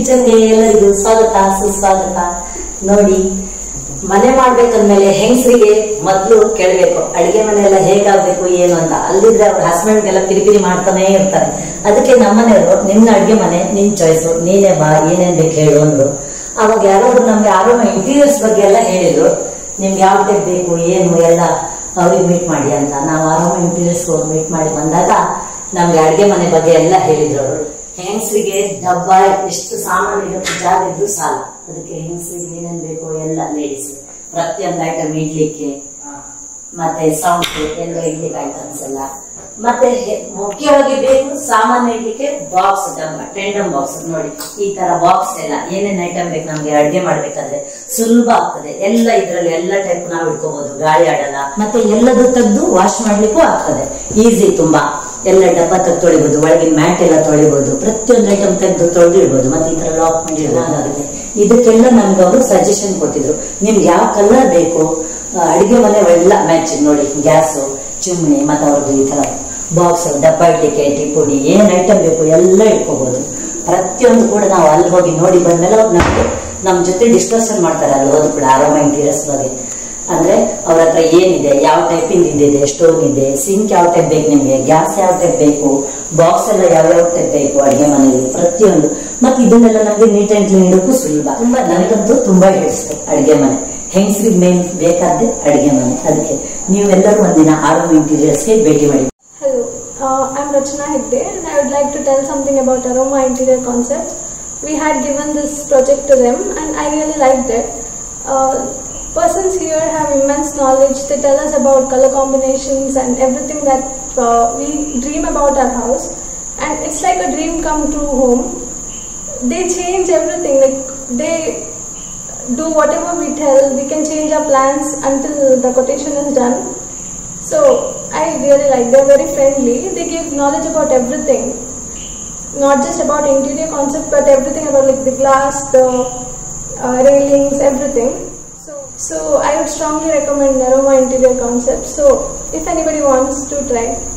ಕಿಚನ್ಗೆ ಎಲ್ಲರಿಗೂ ಸ್ವಾಗತ ಸುಸ್ವಾಗತ ನೋಡಿ ಮನೆ ಮಾಡ್ಬೇಕಂದ್ಮೇಲೆ ಹೆಂಗಸರಿಗೆ ಮೊದ್ಲು ಕೇಳ್ಬೇಕು ಅಡಿಗೆ ಮನೆ ಎಲ್ಲ ಹೇಗಾಗ್ಬೇಕು ಏನು ಅಂತ ಅಲ್ಲಿದ್ರೆ ಅವ್ರ ಹಸ್ಬೆಂಡ್ಗೆಲ್ಲ ಕಿರಿಕಿರಿ ಮಾಡ್ತಾನೆ ಇರ್ತಾರೆ ಅದಕ್ಕೆ ನಮ್ಮನೆಯವರು ನಿನ್ನ ಅಡಿಗೆ ಮನೆ ನಿನ್ ಚಾಯ್ಸು ನೀನೇ ಬಾ ಏನೇನ್ ಬೇಕು ಹೇಳು ಅಂದ್ರು ಅವಾಗ ಯಾರಾದ್ರು ನಮ್ಗೆ ಯಾರೋ ಇಂಟೀರಿಯರ್ಸ್ ಬಗ್ಗೆ ಎಲ್ಲ ಹೇಳಿದ್ರು ನಿಮ್ಗೆ ಯಾವ ಟೈಪ್ ಬೇಕು ಏನು ಎಲ್ಲ ಅವ್ರಿಗೆ ಮೀಟ್ ಮಾಡಿ ಅಂತ ನಾವು ಆರಾಮ ಇಂಟೀರಿಯರ್ಸ್ ಹೋಗಿ ಮೀಟ್ ಮಾಡಿ ಬಂದಾಗ ನಮ್ಗೆ ಅಡಿಗೆ ಮನೆ ಬಗ್ಗೆ ಎಲ್ಲ ಹೇಳಿದ್ರು ಅವರು ಹೆಂಗಸರಿಗೆ ಡಬ್ಬ ಎಷ್ಟು ಸಾಮಾನು ಇಡಕ್ಕೆ ಜಾಗ ಇದ್ದು ಸಾಲ ಅದಕ್ಕೆ ಹೆಂಗಸರಿಗೆ ಏನೇನ್ ಬೇಕು ಎಲ್ಲ ಲೇಡೀಸ್ ಪ್ರತಿಯೊಂದು ಐಟಮ್ ಇಡ್ಲಿಕ್ಕೆ ಮತ್ತೆ ಸೌಂಡ್ ಎಲ್ಲ ಇಡ್ಲಿಕ್ಕೆ ಐಟಮ್ಸ್ ಎಲ್ಲ ಮತ್ತೆ ಹೆ- ಮುಖ್ಯವಾಗಿ ಬೇಕು ಸಾಮಾನು ಇಡ್ಲಿಕ್ಕೆ ಬಾಕ್ಸ್ ಡಬ್ಬ ಟೆಂಡಮ್ ಬಾಕ್ಸ್ ನೋಡಿ ಈ ತರ ಬಾಕ್ಸ್ ಎಲ್ಲ ಏನೇನ್ ಐಟಮ್ ಬೇಕು ನಮ್ಗೆ ಅಡ್ಗೆ ಮಾಡ್ಬೇಕಾದ್ರೆ ಸುಲಭ ಆಗ್ತದೆ ಎಲ್ಲ ಇದ್ರಲ್ಲಿ ಎಲ್ಲ ಟೈಪ್ ನಾವು ಇಟ್ಕೋಬಹುದು ಗಾಳಿ ಆಡಲ್ಲ ಮತ್ತೆ ಎಲ್ಲದು ತೆಗೆದು ವಾಶ್ ಮಾಡ್ಲಿಕ್ಕೂ ಆಗ್ತದೆ ಈಸಿ ತುಂಬಾ ಎಲ್ಲ ಡಬ್ಬ ತೆಗೆದು ತೊಳಿಬಹುದು ಒಳಗಿನ ಮ್ಯಾಟ್ ಎಲ್ಲ ತೊಳಿಬಹುದು ಪ್ರತಿಯೊಂದು ಐಟಮ್ ತೆಗೆದು ತೊಳೆದಿಡ್ಬೋದು ಮತ್ತೆ ಈ ತರ ಲಾಕ್ ಮಾಡಿ ಇಡಲಾಗುತ್ತೆ ಇದಕ್ಕೆಲ್ಲ ನಮ್ಗೆ ಅವರು ಸಜೆಷನ್ ಕೊಟ್ಟಿದ್ರು ನಿಮ್ಗೆ ಯಾವ ಕಲರ್ ಬೇಕು ಆ, ಅಡಿಗೆ ಮನೆ ಎಲ್ಲ ಮ್ಯಾಚಿಂಗ್ ನೋಡಿ ಗ್ಯಾಸು ಚಿಮ್ನಿ ಮತ್ತೆ ಅವ್ರದ್ದು ಈ ತರ ಬಾಕ್ಸ್ ಡಬ್ಬ ಇಡ್ಲಿಕ್ಕೆ ಟಿಪುಡಿ ಏನ್ ಐಟಮ್ ಬೇಕು ಎಲ್ಲ ಇಟ್ಕೋಬಹುದು ಪ್ರತಿಯೊಂದು ಕೂಡ ನಾವು ಅಲ್ಲಿ ಹೋಗಿ ನೋಡಿ ಬಂದ್ಮೇಲೆ ಅವ್ರು ನಮ್ಗೆ ನಮ್ ಜೊತೆ ಡಿಸ್ಕಷನ್ ಮಾಡ್ತಾರೆ ಅಲ್ಲಿ ಹೋದ್ ಕೂಡ ಆರಾಮ ಇಂಟೀರಿಯರ್ಸ್ ಬಗ್ಗೆ ಅಂದ್ರೆ ಅವ್ರ ಹತ್ರ ಏನಿದೆ ಯಾವ ಟೈಪಿಂಗ್ ಇದಿದೆ ಸ್ಟೋವ್ ಇದೆ ಸಿಂಕ್ ಯಾವ ಟೈಪ್ ಬೇಕು ನಿಮ್ಗೆ ಗ್ಯಾಸ್ ಯಾವ ಟೈಪ್ ಬೇಕು ಬಾಕ್ಸ್ ಎಲ್ಲ ಯಾವ ಯಾವ ಟೈಪ್ ಬೇಕು ಅಡಿಗೆ ಮನೆಯಲ್ಲಿ ಪ್ರತಿಯೊಂದು ಮತ್ತೆ ಇದನ್ನೆಲ್ಲ ನಮ್ಗೆ ನೀಟ್ ಅಂಡ್ ಕ್ಲೀನ್ ಇಡೋಕ್ಕೂ ಸುಲಭ ತುಂಬಾ ನನಗಂತೂ ತುಂಬಾ ಹಿಡಿಸ್ತದೆ ಅಡಿಗೆ ಮನೆ ಹೆಂಗಸ್ರಿಗೆ ಮೇನ್ ಬೇಕಾದ್ದೆ ಅಡಿಗೆ ಮನೆ ಅದಕ್ಕೆ ನೀವೆಲ್ಲರೂ ಒಂದಿನ ಆರಾಮ ಇಂಟೀರಿಯರ್ಸ್ಗೆ ಭೇಟಿ ಮಾಡಿ Hello, uh, I'm Rachana Hegde and I would like to tell something about Aroma Interior Concepts. We had given this project to them and I really liked it. Uh, persons here have immense knowledge. They tell us about color combinations and everything that uh, we dream about our house. And it's like a dream come true home. They change everything. Like they do whatever we tell. We can change our plans until the quotation is done. So I really like they're very friendly. They give knowledge about everything, not just about interior concept, but everything about like the glass, the uh, railings, everything. So so I would strongly recommend Aroma Interior Concept. So if anybody wants to try,